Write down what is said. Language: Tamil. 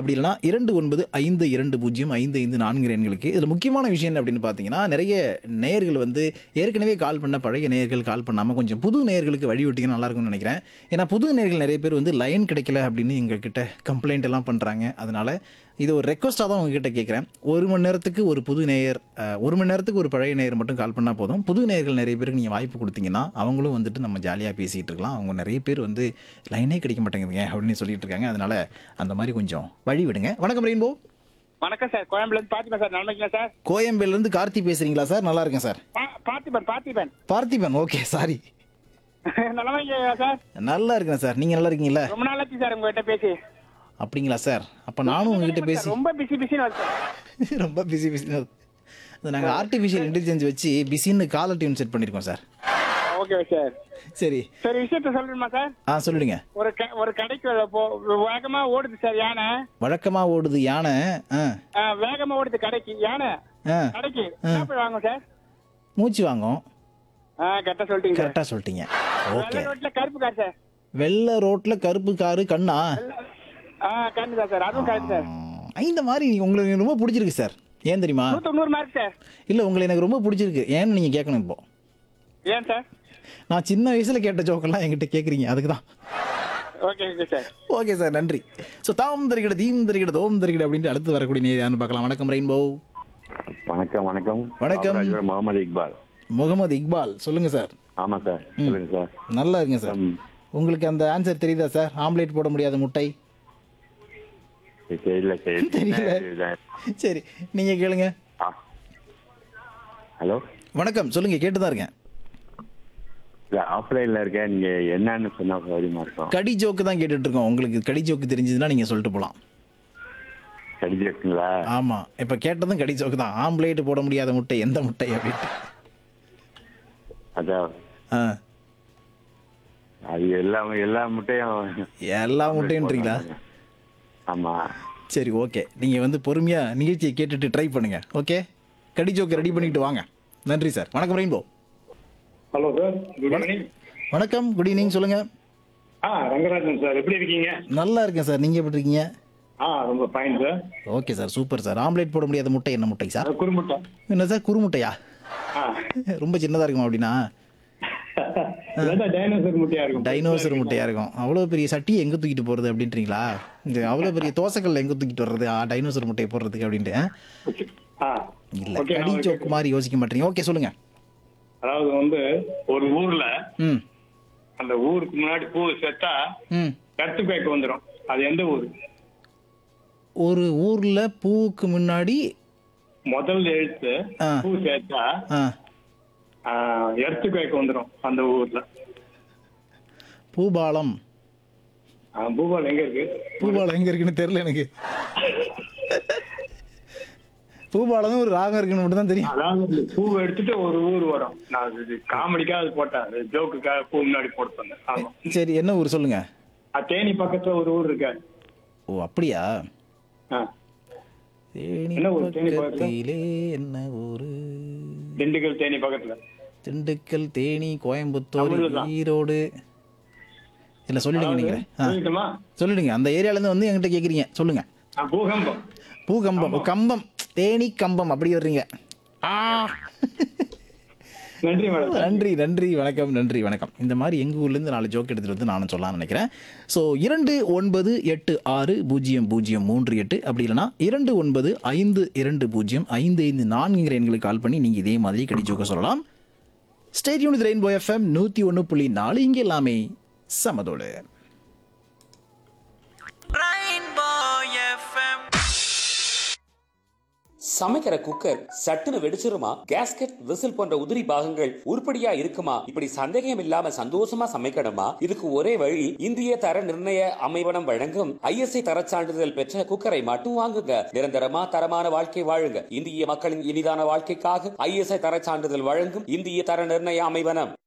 அப்படி இல்லைனா இரண்டு ஒன்பது ஐந்து இரண்டு பூஜ்ஜியம் ஐந்து ஐந்து நான்கு எண்களுக்கு இதில் முக்கியமான விஷயம் என்ன அப்படின்னு பார்த்தீங்கன்னா நிறைய நேயர்கள் வந்து ஏற்கனவே கால் பண்ண பழைய நேயர்கள் கால் பண்ணாமல் கொஞ்சம் புது நேயர்களுக்கு வழி விட்டிங்கன்னா நல்லா இருக்கும்னு நினைக்கிறேன் ஏன்னா புது நேயர்கள் நிறைய பேர் வந்து லைன் கிடைக்கல அப்படின்னு எங்ககிட்ட கம்ப்ளைண்ட் எல்லாம் பண்ணுறாங்க அதனால இது ஒரு ரெக்வஸ்ட்டாக தான் உங்ககிட்ட கேட்குறேன் ஒரு மணி நேரத்துக்கு ஒரு புது நேயர் அஹ், ஒரு மணி நேரத்துக்கு ஒரு பழைய நேயர் மட்டும் கால் பண்ணால் போதும் புது நேயர்கள் நிறைய பேருக்கு நீங்கள் வாய்ப்பு கொடுத்தீங்கன்னா அவங்களும் வந்துட்டு நம்ம ஜாலியாக பேசிகிட்டு இருக்கலாம் அவங்க நிறைய பேர் வந்து லைனே கிடைக்க மாட்டேங்குதுங்க அப்படின்னு சொல்லிட்டு இருக்காங்க அதனால அந்த மாதிரி கொஞ்சம் வழி விடுங்க வணக்கம் ரெயின்போ வணக்கம் சார் கோயம்புல இருந்து பார்த்திபன் சார் நல்லா இருக்கீங்களா சார் கோயம்பேலேருந்து கார்த்தி பேசுறீங்களா சார் நல்லா இருக்கேன் சார் பா- பார்த்திபன் பார்த்திபன் பார்த்திபன் ஓகே சாரி நல்லா இருக்கீங்களா சார் நல்லா இருக்கேன் சார் நீங்கள் நல்லா இருக்கீங்களா ரொம்ப நாளாச்சு சார் உங்ககிட்ட பேசி அப்படிங்களா சார் அப்போ நானும் உங்ககிட்ட பேசி ரொம்ப பிஸி பிஸின்னு வருது சார் ரொம்ப பிஸி பிஸி அது நாங்கள் ஆர்டிஃபிஷியல் இன்டெலிஜென்ஸ் வச்சு பிஸின்னு காலர் டியூன் செட் பண்ணியிருக்கோம் சார் ஓகே சார் சரி சரி விஷயத்த சொல்லணுமா சார் ஆ சொல்லிடுங்க ஒரு க ஒரு கடைக்கு போ வேகமா ஓடுது சார் யானை வழக்கமாக ஓடுது யானை ஆ ஆ, வேகமா ஓடுது கடைக்கு யானை ஆ கடைக்கு என்ன போய் வாங்க சார் மூச்சு வாங்கும் ஆ கரெக்டா சொல்லிட்டீங்க சார் கரெக்டாக சொல்லிட்டீங்க ஓகே வெள்ளை ரோட்ல கருப்பு கார் சார் வெள்ளை ரோட்டில் கருப்பு காரு கண்ணா ஆ கரெக்ட் தான் சார் அதுவும் கரெக்ட் சார் ஆ, இந்த மாதிரி உங்களுக்கு எனக்கு ரொம்ப பிடிச்சிருக்கு சார் ஏன் தெரியுமா நூத்தொண்ணூறு மார்க் சார் இல்லை உங்களை எனக்கு ரொம்ப பிடிச்சிருக்கு ஏன்னு நீங்கள் கேட்கணும் இப்போ ஏன் சார் நான் சின்ன வயசில் கேட்ட ஜோக்கெல்லாம் என்கிட்ட கேட்குறீங்க அதுக்கு தான் okay okay sir okay sir நன்றி ஸோ தாம் தருகிட தீம் தருகிட தோம் தருகிட அப்படின்ட்டு அடுத்து வரக்கூடிய நீ யாருன்னு பார்க்கலாம் வணக்கம் ரெயின்போ வணக்கம் வணக்கம் வணக்கம். ராஜர் முகமது இக்பால் முகமது இக்பால் சொல்லுங்க சார் ஆமா சார் சொல்லுங்க சார் நல்லா இருக்குங்க சார் ம். உங்களுக்கு அந்த ஆன்சர் தெரியுதா சார் ஆம்லேட் போட முடியாத முட்டை சரி, தெரியல சரி தெரியல. சரி நீங்க கேளுங்க ஹலோ வணக்கம் சொல்லுங்க கேட்டுதான் இருக்கேன் இல்ல ஆஃப்லைன்ல இருக்கேன் நீங்க என்னன்னு சொன்னா சௌரியமா இருக்கும் கடி ஜோக்கு தான் கேட்டுட்டு இருக்கோம் உங்களுக்கு கடி ஜோக்கு தெரிஞ்சதுன்னா நீங்க சொல்லிட்டு போலாம் கிடைச்சிருக்குங்களா ஆமா இப்ப கேட்டதும் கடி ஜோக்கு தான் ஆம்லேட் போட முடியாத முட்டை எந்த முட்டை அப்படின்ட்டு அதான் ஆ அது எல்லாம் எல்லா முட்டையும் எல்லா முட்டைன்றீங்களா ஆமா சரி ஓகே நீங்கள் வந்து பொறுமையாக நிகழ்ச்சியை கேட்டுட்டு ட்ரை பண்ணுங்க ஓகே கடி ஜோக்கு ரெடி பண்ணிட்டு வாங்க நன்றி சார் வணக்கம் rainbow hello sir good evening வணக்கம் குட் ஈவினிங் சொல்லுங்கள் ஆ ரங்கராஜன் சார் எப்படி இருக்கீங்க நல்லா இருக்கேன் சார் நீங்கள் எப்படி இருக்கீங்க ஆ ரொம்ப fine sir okay sir super sir omelette போட முடியாத முட்டை என்ன முட்டை சார் குறுமுட்டை என்ன சார் குறுமுட்டையா ஆ ரொம்ப சின்னதாக இருக்குமா அப்படின்னா இல்லாட்டா டைனோசர் முட்டையா இருக்கும் டைனோசர் முட்டையாக இருக்கும் அவ்வளோ பெரிய சட்டியை எங்கே தூக்கிட்டு போகிறது அப்படின்றீங்களா இந்த அவ்வளோ பெரிய தோசைக்கல்ல எங்கே தூக்கிட்டு வர்றது ஆ டைனோசர் முட்டையை போடுறதுக்கு அப்படின்ட்டு ஆ இல்லை ஓகே கடி ஜோக்கு மாதிரி யோசிக்க மாட்டீங்க ஓகே சொல்லுங்கள் அதாவது வந்து ஒரு ஊர்ல ம் அந்த ஊருக்கு முன்னாடி பூ செத்தா ம் கட்டு பேக்கு வந்துடும் அது எந்த ஊர் ஒரு ஊரில் பூவுக்கு முன்னாடி முதல் எழுத்து ஆ. பூ சேர்த்தா ஆ எர்த்து பேக்கு வந்துடும் அந்த ஊர்ல பூபாலம் ஆ, பூபால் எங்க இருக்கு பூபாலம் எங்க இருக்குன்னு தெரியல எனக்கு பூபாலம் ஒரு ராகம் இருக்குன்னு மட்டும் தான் தெரியும் அதாவது இந்த பூவை எடுத்துட்டு ஒரு ஊர் வரும் நான் இது காமெடிக்காக அது போட்டேன் ஜோக்குக்காக பூ முன்னாடி போட்டு வந்தேன் ஆமா சரி என்ன ஊர் சொல்லுங்க அது தேனி பக்கத்துல ஒரு ஊர் இருக்காது ஓ அப்படியா ஆ தேனி என்ன ஊர்? தேனி பக்கத்துல? பக்கத்திலே என்ன ஊரு திண்டுக்கல் தேனி பக்கத்துல திண்டுக்கல் தேனி கோயம்புத்தூர் தமிழ்தான். ஈரோடு இல்லை சொல்லிடுங்க நீங்க ஆ சொல்லிட்டுமா சொல்லிடுங்க அந்த ஏரியாலேருந்து வந்து என்கிட்ட கேட்குறீங்க சொல்லுங்க ஆ, பூகம்பம் பூகம்பம் ஓ, கம்பம் தேனி கம்பம் அப்படி வர்றீங்க ஆ நன்றி மேடம் நன்றி நன்றி வணக்கம் நன்றி வணக்கம் இந்த மாதிரி எங்கள் ஊர்லேருந்து நாலு ஜோக் எடுத்துகிட்டு வந்து நானும் சொல்லலாம்னு நினைக்கிறேன் ஸோ இரண்டு ஒன்பது எட்டு ஆறு பூஜ்ஜியம் பூஜ்ஜியம் மூன்று எட்டு அப்படி இல்லைனா இரண்டு ஒன்பது ஐந்து இரண்டு பூஜ்ஜியம் ஐந்து ஐந்து நான்குங்கிற எண்களுக்கு கால் பண்ணி நீங்கள் இதே மாதிரி கடி ஜோக்க சொல்லலாம் ஸ்டேடியம் ரெயின்போ எஃப்எம் நூற்றி ஒன்று புள்ளி நாலு இங்கே எல்லாமே சமதோடு சமைக்கிற குக்கர் சட்டுன்னு வெடிச்சிருமா கேஸ்கெட் விசில் போன்ற உதிரி பாகங்கள் உருப்படியா இருக்குமா இப்படி சந்தேகம் இல்லாம சந்தோஷமா சமைக்கணுமா இதுக்கு ஒரே வழி இந்திய தர நிர்ணய அமைவனம் வழங்கும் ஐஎஸ்ஐ தரச் சான்றிதழ் பெற்ற குக்கரை மட்டும் வாங்குங்க நிரந்தரமா தரமான வாழ்க்கை வாழுங்க இந்திய மக்களின் இனிதான வாழ்க்கைக்காக ஐஎஸ்ஐ தரச் சான்றிதழ் வழங்கும் இந்திய தர நிர்ணய அமைவனம்